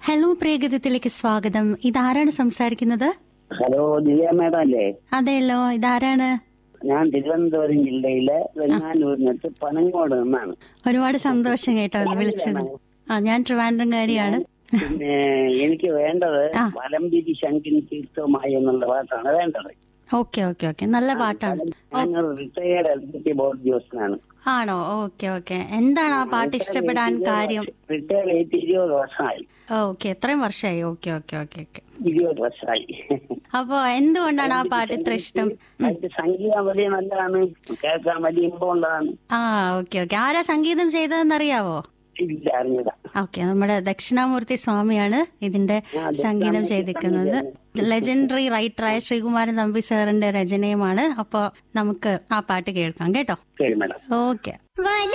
Hello പ്രിയഗതത്തിലേക്ക് സ്വാഗതം ഇതാരാണ് സംസാരിക്കുന്നത് ഹലോ ദിവ്യ മേഡം അല്ലേ അതെയല്ലോ ഇതാരാണ് ഞാൻ തിരുവനന്തപുരം ജില്ലയിലെ വെങ്ങാനൂരിനടുത്ത് പനങ്ങോട് നിന്നാണ് ഒരുപാട് സന്തോഷം കേട്ടോ അത് വിളിച്ചത് ആ ഞാൻ ട്രിവാൻഡ്രംകാരിയാണ് പിന്നെ എനിക്ക് വേണ്ടത് ആ. വലംപിരി ശങ്കിൻ തീർത്ഥവുമായി എന്നുള്ള പാട്ടാണ് വേണ്ടത് ഓക്കെ ഓക്കെ ഓക്കെ നല്ല പാട്ടാണ് ഞാൻ റിട്ടയേർഡ് എലക്ട്രിസിറ്റി ബോർഡ് ഉദ്യോഗസ്ഥനാണ് ആണോ ഓക്കെ ഓക്കെ എന്താണ് ആ പാട്ട് ഇഷ്ടപ്പെടാൻ കാര്യം റിട്ടയർഡ് ചെയ്തിട്ട് ഇരുപത് വർഷമായി ഓക്കെ എത്രയും വർഷമായി ഓക്കെ ഓക്കെ ഓക്കെ ഓക്കെ ഇരുപത് വർഷമായി അപ്പോ എന്തുകൊണ്ടാണ് ആ പാട്ട് ഇത്ര ഇഷ്ടം അതിന്റെ സംഗീതം വലിയ നല്ലതാണ് കേൾക്കാൻ വലിയ ഇമ്പമുള്ളതാണ് ആ ഓക്കെ ഓക്കെ ആരാ സംഗീതം ചെയ്തതെന്നറിയാവോ ഇല്ല അറിഞ്ഞതാ ഓക്കെ നമ്മുടെ ദക്ഷിണാമൂർത്തി സ്വാമിയാണ് ഇതിന്റെ സംഗീതം ചെയ്തിരിക്കുന്നത് ലെജൻഡറി റൈറ്ററായ ശ്രീകുമാരൻ തമ്പി സാറിന്റെ രചനയുമാണ് അപ്പോ നമുക്ക് ആ പാട്ട് കേൾക്കാം കേട്ടോ ശരി മേഡം ഓക്കെ വന